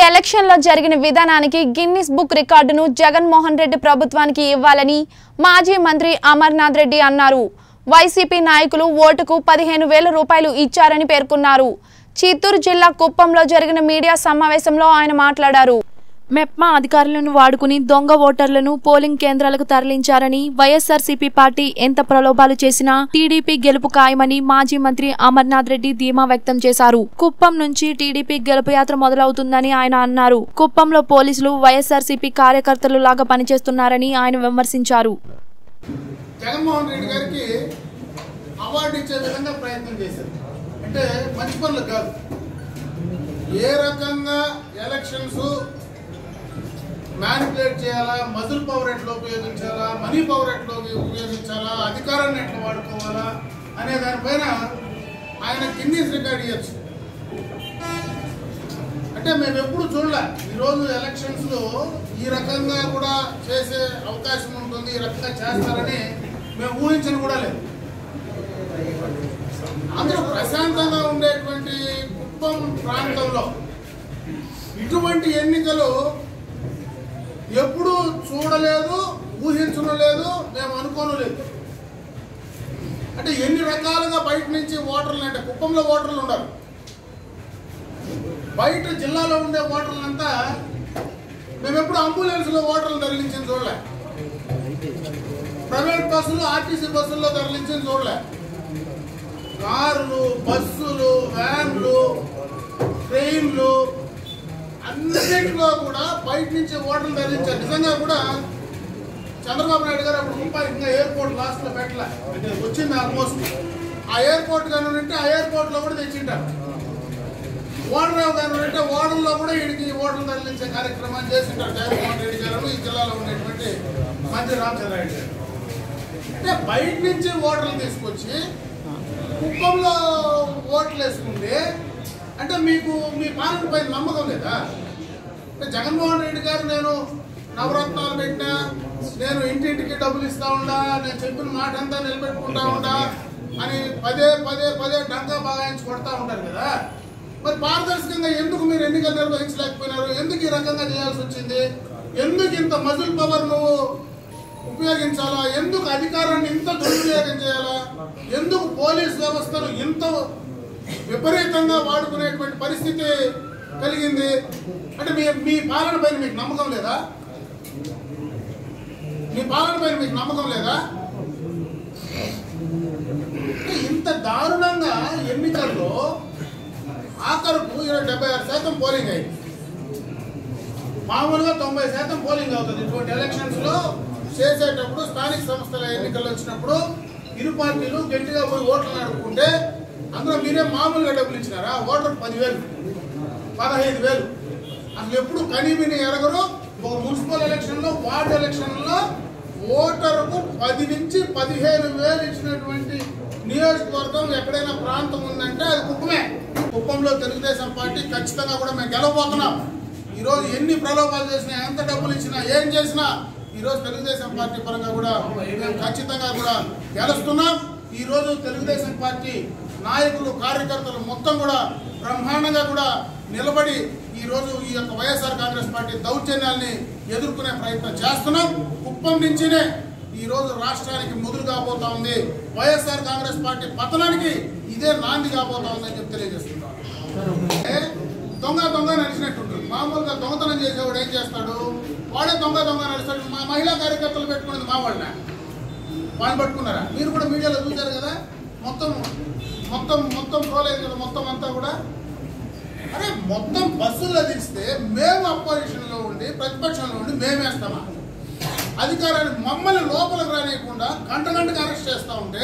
ఎలక్షన్లో జరిగిన విధానానికి గిన్నిస్ బుక్ రికార్డును జగన్మోహన్ రెడ్డి ప్రభుత్వానికి ఇవ్వాలని మాజీ మంత్రి అమర్నాథ్ రెడ్డి అన్నారు వైసీపీ నాయకులు ఓటుకు పదిహేను వేల రూపాయలు ఇచ్చారని పేర్కొన్నారు చిత్తూరు జిల్లా కుప్పంలో జరిగిన మీడియా సమావేశంలో ఆయన మాట్లాడారు మెప్మా అధికారులను వాడుకుని దొంగ ఓటర్లను పోలింగ్ కేంద్రాలకు తరలించారని వైఎస్ఆర్సీపీ పార్టీ ఎంత ప్రలోభాలు చేసినా టీడీపీ గెలుపు ఖాయమని మాజీ మంత్రి అమర్నాథ్ రెడ్డి ధీమా వ్యక్తం చేశారు కుప్పం నుంచి టీడీపీ గెలుపు యాత్ర మొదలవుతుందని ఆయన అన్నారు కుప్పంలో పోలీసులు వైఎస్ఆర్సీపీ కార్యకర్తలు లాగా పనిచేస్తున్నారని ఆయన విమర్శించారు జగన్మోహన్ రెడ్డి గారికి అవార్డు ఇచ్చే విధంగా ప్రయత్నం చేశారు అంటే మంచి పనులు కాదు ఏ రకంగా ఎలక్షన్స్ మ్యానిపులేట్ చేయాలా మజుల్ పవర్ ఎట్లా ఉపయోగించాలా మనీ పవర్ ఎట్లా ఉపయోగించాలా అధికారాన్ని ఎట్లా వాడుకోవాలా అనే దానిపైన ఆయన గిన్నీస్ రికార్డ్ ఇవ్వచ్చు అంటే మేము ఎప్పుడు చూడలే ఈరోజు ఎలక్షన్స్ లో ఈ రకంగా కూడా చేసే అవకాశం ఉంటుంది ఈ రకంగా చేస్తారని మేము ఊహించను కూడా లేదు అందరూ ప్రశాంతంగా ఉండేటువంటి కుప్పం ప్రాంతంలో ఇటువంటి ఎన్నికలు ఎప్పుడు చూడలేదు ఊహించడం లేదు మేము అనుకోను లేదు అంటే ఎన్ని రకాలుగా బయట నుంచి ఓటర్లు అంటే కుప్పంలో ఓటర్లు ఉండరు బయట జిల్లాలో ఉండే ఓటర్లంతా మేము ఎప్పుడు అంబులెన్స్లో ఓటర్లు తరలించిన చూడలే ప్రైవేట్ బస్సులు ఆర్టీసీ బస్సుల్లో తరలించిన చూడలే కార్లు బస్సులు వ్యాన్లు ట్రైన్లు అన్నింటిలో కూడా బయట నుంచి ఓటర్లు తరలించారు నిజంగా కూడా చంద్రబాబు నాయుడు గారు అప్పుడు ముంబై ఇంకా ఎయిర్పోర్ట్ లాస్ట్ లో పెట్టలే అంటే వచ్చింది ఆల్మోస్ట్ ఆ ఎయిర్పోర్ట్ కానీ ఉంటే ఆ ఎయిర్పోర్ట్ లో కూడా తెచ్చింటారు ఓడరావు గారు అంటే ఓడల్లో కూడా వీడికి ఓడలు తరలించే కార్యక్రమాన్ని చేసింటారు జగన్మోహన్ రెడ్డి గారు ఈ జిల్లాలో ఉండేటువంటి మంత్రి రామచంద్రారెడ్డి గారు అంటే బయట నుంచి ఓటర్లు తీసుకొచ్చి కుప్పంలో ఓట్లు వేసుకుంటే అంటే మీకు మీ పాలన పైన నమ్మకం లేదా అంటే జగన్మోహన్ రెడ్డి గారు నేను నవరత్నాలు పెట్టినా నేను ఇంటింటికి డబ్బులు ఇస్తా ఉండా నేను చెప్పిన మాట అంతా నిలబెట్టుకుంటా ఉండా అని పదే పదే పదే డంకా బాగాయించి కొడతా ఉంటారు కదా మరి పారదర్శకంగా ఎందుకు మీరు ఎన్నికలు నిర్వహించలేకపోయినారు ఎందుకు ఈ రకంగా చేయాల్సి వచ్చింది ఎందుకు ఇంత మజుల్ పవర్ నువ్వు ఉపయోగించాలా ఎందుకు అధికారాన్ని ఇంత దుర్వినియోగం చేయాలా ఎందుకు పోలీస్ వ్యవస్థను ఇంత విపరీతంగా వాడుకునేటువంటి పరిస్థితి కలిగింది అంటే మీ మీ పాలన పైన మీకు నమ్మకం లేదా మీ పాలన పైన మీకు నమ్మకం లేదా అంటే ఇంత దారుణంగా ఎన్నికల్లో ఆఖరుకు ఇరవై డెబ్బై ఆరు శాతం పోలింగ్ అయింది మామూలుగా తొంభై శాతం పోలింగ్ అవుతుంది ఇటువంటి ఎలక్షన్స్ లో చేసేటప్పుడు స్థానిక సంస్థల ఎన్నికలు వచ్చినప్పుడు ఇరు పార్టీలు గట్టిగా పోయి ఓట్లు నడుపుకుంటే అందులో మీరే మామూలుగా డబ్బులు ఇచ్చినారా ఓటర్ పదివేలు పదహైదు వేలు అసలు ఎప్పుడు కనీవిని ఎరగరు ఒక మున్సిపల్ ఎలక్షన్ లో వార్డు ఎలక్షన్ లో ఓటరుకు పది నుంచి పదిహేను వేలు ఇచ్చినటువంటి నియోజకవర్గం ఎక్కడైనా ప్రాంతం ఉందంటే అది కుప్పమే కుప్పంలో తెలుగుదేశం పార్టీ ఖచ్చితంగా కూడా మేము గెలవబోతున్నాం ఈరోజు ఎన్ని ప్రలోభాలు చేసినా ఎంత డబ్బులు ఇచ్చినా ఏం చేసినా ఈరోజు తెలుగుదేశం పార్టీ పరంగా కూడా మేము ఖచ్చితంగా కూడా గెలుస్తున్నాం ఈరోజు తెలుగుదేశం పార్టీ నాయకులు కార్యకర్తలు మొత్తం కూడా బ్రహ్మాండంగా కూడా నిలబడి ఈ రోజు ఈ యొక్క వైఎస్ఆర్ కాంగ్రెస్ పార్టీ దౌర్జన్యాల్ని ఎదుర్కొనే ప్రయత్నం చేస్తున్నాం కుప్పం నుంచినే ఈ రోజు రాష్ట్రానికి ముదురు కాబోతా ఉంది వైఎస్ఆర్ కాంగ్రెస్ పార్టీ పతనానికి ఇదే నాంది కాబోతా ఉందని చెప్పి తెలియజేస్తున్నాం అంటే దొంగ దొంగ నడిచినట్టుంటుంది మామూలుగా దొంగతనం చేసేవాడు ఏం చేస్తాడు వాడే దొంగ దొంగ నడుస్తాడు మా మహిళా కార్యకర్తలు పెట్టుకున్నది మా వాళ్ళ వాళ్ళు పట్టుకున్నారా మీరు కూడా మీడియాలో చూశారు కదా మొత్తం మొత్తం మొత్తం ట్రోల్ అయింది కదా మొత్తం అంతా కూడా అరే మొత్తం బస్సుల్లో తీస్తే మేము అపోజిషన్ లో ఉండి ప్రతిపక్షంలో ఉండి మేమేస్తామా అధికారాన్ని మమ్మల్ని లోపలికి రానియకుండా గంట గంటకు అరెస్ట్ చేస్తా ఉంటే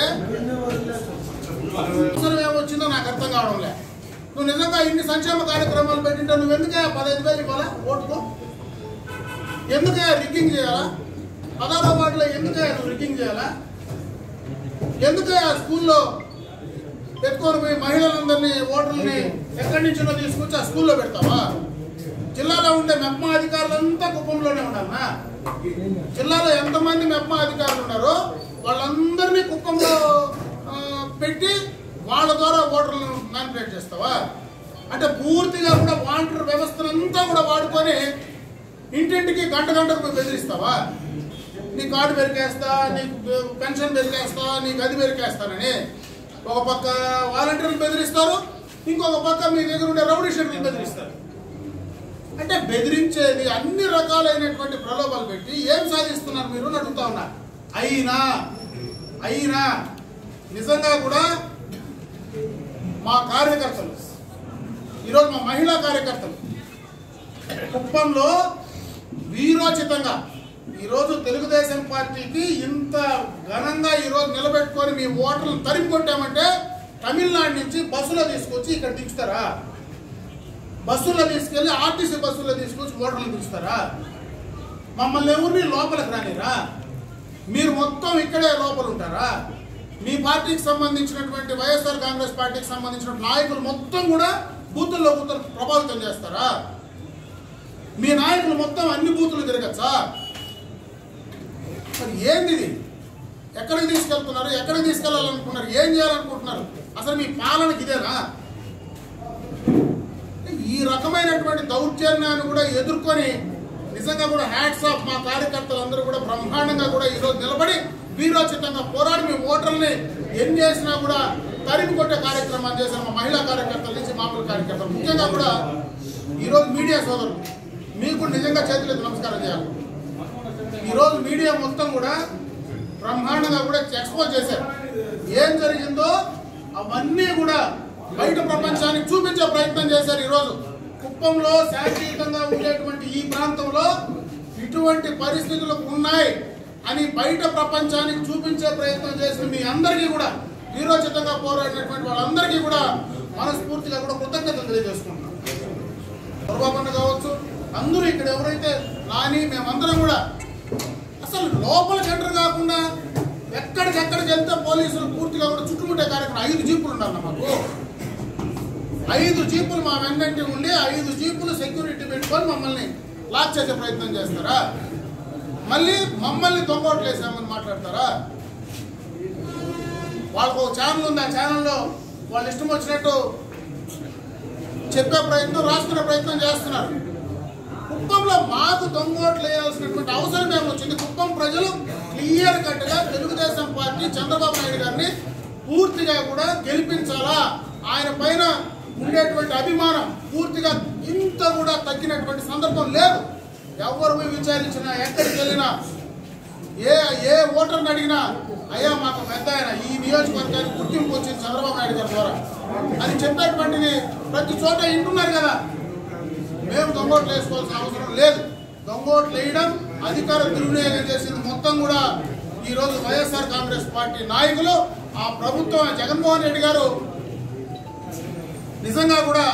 అవసరం ఏమొచ్చిందో నాకు అర్థం కావడం లే నువ్వు నిజంగా ఇన్ని సంక్షేమ కార్యక్రమాలు పెట్టింటే నువ్వు ఎందుకే పదహైదు వేలు ఇవ్వాలా ఓటుకు ఎందుకే రిగ్గింగ్ చేయాలా పదహారో వార్డులో ఎందుకే నువ్వు రిగ్గింగ్ చేయాలా ఎందుకే ఆ స్కూల్లో పెట్టుకొని పోయి మహిళలందరినీ ఓటర్లని ఎక్కడి నుంచో తీసుకొచ్చి ఆ స్కూల్లో పెడతావా జిల్లాలో ఉండే మెప్మా అధికారులంతా కుప్పంలోనే ఉండాలనా జిల్లాలో ఎంతమంది మెప్మా అధికారులు ఉన్నారో వాళ్ళందరినీ కుప్పంలో ఆ, పెట్టి వాళ్ళ ద్వారా ఓటర్లను మ్యానిపులేట్ చేస్తావా అంటే పూర్తిగా కూడా వాంటర్ వ్యవస్థనంతా కూడా వాడుకొని ఇంటింటికి గంట గంటకు పోయి బెదిరిస్తావా నీ కార్డు పెరికేస్తా నీకు పెన్షన్ పెరికేస్తా నీ గది పెరికేస్తానని ఒక పక్క వాలంటీర్లు బెదిరిస్తారు ఇంకొక పక్క మీ దగ్గర ఉండే రౌడీ షెడ్యూల్ బెదిరిస్తారు అంటే బెదిరించేది అన్ని రకాలైనటువంటి ప్రలోభాలు పెట్టి ఏం సాధిస్తున్నారు మీరు అని అడుగుతా ఉన్నా అయినా అయినా నిజంగా కూడా మా కార్యకర్తలు ఈరోజు మా మహిళా కార్యకర్తలు కుప్పంలో వీరోచితంగా ఈరోజు తెలుగుదేశం పార్టీకి ఇంత ఘనంగా ఈరోజు నిలబెట్టుకొని మీ ఓటర్లను తరిమి కొట్టామంటే తమిళనాడు నుంచి బస్సులో తీసుకొచ్చి ఇక్కడ దించుతారా బస్సుల్లో తీసుకెళ్లి ఆర్టీసీ బస్సుల్లో తీసుకొచ్చి ఓటర్లు దించుతారా మమ్మల్ని ఎవరిని లోపలికి రానిరా మీరు మొత్తం ఇక్కడే లోపల ఉంటారా మీ పార్టీకి సంబంధించినటువంటి వైఎస్ఆర్ కాంగ్రెస్ పార్టీకి సంబంధించిన నాయకులు మొత్తం కూడా బూతుల్లో బూతులు ప్రభావితం చేస్తారా మీ నాయకులు మొత్తం అన్ని బూతులు తిరగచ్చా మరి ఏంది ఇది ఎక్కడికి తీసుకెళ్తున్నారు ఎక్కడికి తీసుకెళ్లాలనుకుంటున్నారు ఏం చేయాలనుకుంటున్నారు అసలు మీ పాలనకి ఇదేనా ఈ రకమైనటువంటి దౌర్జన్యాన్ని కూడా ఎదుర్కొని నిజంగా కూడా హ్యాట్స్ ఆఫ్ మా కార్యకర్తలందరూ కూడా బ్రహ్మాండంగా కూడా ఈరోజు నిలబడి వీరోచితంగా పోరాడి మీ ఓటర్ని ఏం చేసినా కూడా తరిమి కొట్టే కార్యక్రమాలు చేసిన మా మహిళా కార్యకర్తల నుంచి మామూలు కార్యకర్తలు ముఖ్యంగా కూడా ఈరోజు మీడియా సోదరులు మీకు నిజంగా చేతులెత్తి నమస్కారం చేయాలి ఈరోజు మీడియా మొత్తం కూడా బ్రహ్మాండంగా కూడా ఎక్స్పోజ్ చేశారు ఏం జరిగిందో అవన్నీ కూడా బయట ప్రపంచానికి చూపించే ప్రయత్నం చేశారు ఈరోజు కుప్పంలో శాంతియుతంగా ఉండేటువంటి ఈ ప్రాంతంలో ఇటువంటి పరిస్థితులు ఉన్నాయి అని బయట ప్రపంచానికి చూపించే ప్రయత్నం చేసిన మీ అందరికీ కూడా వీరోచితంగా పోరాడినటువంటి వాళ్ళందరికీ కూడా మనస్ఫూర్తిగా కూడా కృతజ్ఞతలు తెలియజేసుకుంటున్నాం పొరపాటున కావచ్చు అందరూ ఇక్కడ ఎవరైతే నాని మేమందరం కూడా అసలు లోపలికి ఎంటర్ కాకుండా ఎక్కడికెక్కడికి వెళ్తే పోలీసులు పూర్తిగా కూడా చుట్టుముట్టే కార్యక్రమం ఐదు జీపులు ఉండాలి మాకు ఐదు జీపులు మా వెన్నంటి ఉండి ఐదు జీపులు సెక్యూరిటీ పెట్టుకొని మమ్మల్ని లాక్ చేసే ప్రయత్నం చేస్తారా మళ్ళీ మమ్మల్ని దొంగోట్లు వేసామని మాట్లాడతారా వాళ్ళకు ఒక ఛానల్ ఉంది ఆ ఛానల్లో వాళ్ళు ఇష్టం వచ్చినట్టు చెప్పే ప్రయత్నం రాసుకునే ప్రయత్నం చేస్తున్నారు కుప్పంలో మాకు దొంగోట్లు వేయాల్సినటువంటి అవసరం ఏమొచ్చింది కుప్పం ప్రజలు క్లియర్ కట్ గా తెలుగుదేశం పార్టీ చంద్రబాబు నాయుడు గారిని పూర్తిగా కూడా గెలిపించాలా ఆయన పైన ఉండేటువంటి అభిమానం పూర్తిగా ఇంత కూడా తగ్గినటువంటి సందర్భం లేదు ఎవరు పోయి విచారించినా ఎక్కడికి వెళ్ళినా ఏ ఏ ఓటర్ని అడిగినా అయ్యా మాకు పెద్ద ఆయన ఈ నియోజకవర్గానికి గుర్తింపు వచ్చింది చంద్రబాబు నాయుడు గారి ద్వారా అని చెప్పేటువంటిది ప్రతి చోట వింటున్నారు కదా మేము దొంగోట్లు వేసుకోవాల్సిన అవసరం లేదు దొంగోట్లు వేయడం అధికార దుర్వినియోగం చేసింది మొత్తం కూడా ఈ రోజు వైఎస్ఆర్ కాంగ్రెస్ పార్టీ నాయకులు ఆ ప్రభుత్వం జగన్మోహన్ రెడ్డి గారు నిజంగా కూడా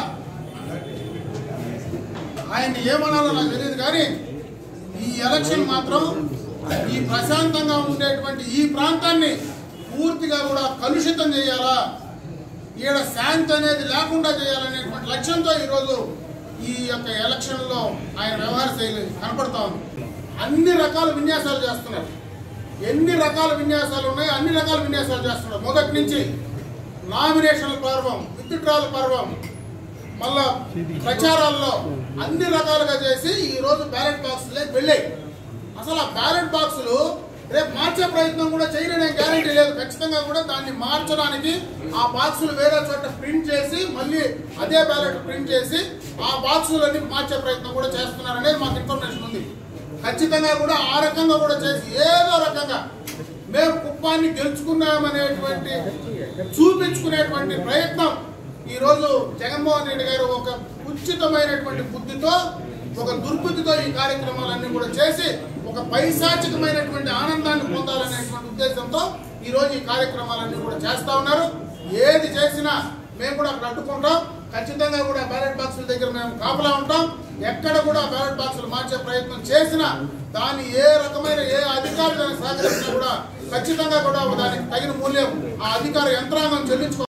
ఆయన్ని ఏమనాలో నాకు తెలియదు కానీ ఈ ఎలక్షన్ మాత్రం ఈ ప్రశాంతంగా ఉండేటువంటి ఈ ప్రాంతాన్ని పూర్తిగా కూడా కలుషితం చేయాలా ఈడ శాంతి అనేది లేకుండా చేయాలనేటువంటి లక్ష్యంతో ఈరోజు ఈ యొక్క ఎలక్షన్లో ఆయన వ్యవహార శైలి కనపడతా ఉంది అన్ని రకాల విన్యాసాలు చేస్తున్నారు ఎన్ని రకాల విన్యాసాలు ఉన్నాయో అన్ని రకాల విన్యాసాలు చేస్తున్నారు మొదటి నుంచి నామినేషన్ల పర్వం విత్డ్రాల పర్వం మళ్ళా ప్రచారాల్లో అన్ని రకాలుగా చేసి ఈ రోజు బ్యాలెట్ బాక్సులే వెళ్ళాయి అసలు ఆ బ్యాలెట్ బాక్సులు రేపు మార్చే ప్రయత్నం కూడా చేయడం గ్యారంటీ లేదు ఖచ్చితంగా కూడా దాన్ని మార్చడానికి ఆ బాక్సులు వేరే చోట ప్రింట్ చేసి మళ్ళీ అదే బ్యాలెట్ ప్రింట్ చేసి ఆ బాక్సులన్నీ మార్చే ప్రయత్నం కూడా చేస్తున్నారు అనేది మాకు ఇన్ఫర్మేషన్ ఉంది ఖచ్చితంగా కూడా ఆ రకంగా కూడా చేసి ఏదో రకంగా మేము కుప్పాన్ని గెలుచుకున్నామనేటువంటి చూపించుకునేటువంటి ప్రయత్నం ఈ రోజు జగన్మోహన్ రెడ్డి గారు ఒక ఉచితమైనటువంటి బుద్ధితో ఒక దుర్బుద్ధితో ఈ కార్యక్రమాలన్నీ కూడా చేసి ఒక పైశాచికమైనటువంటి ఆనందాన్ని పొందాలనేటువంటి ఉద్దేశంతో ఈ రోజు ఈ కార్యక్రమాలన్నీ కూడా చేస్తా ఉన్నారు ఏది చేసినా మేము కూడా అక్కడ అడ్డుకుంటాం ఖచ్చితంగా కూడా బ్యాలెట్ బాక్సుల దగ్గర మేము కాపలా ఉంటాం ఎక్కడ కూడా బ్యాలెట్ బాక్సులు మార్చే ప్రయత్నం చేసినా దాన్ని ఏ రకమైన ఏ అధికారి దానికి సహకరించినా కూడా ఖచ్చితంగా కూడా దానికి తగిన మూల్యం ఆ అధికార యంత్రాంగం చెల్లించుకో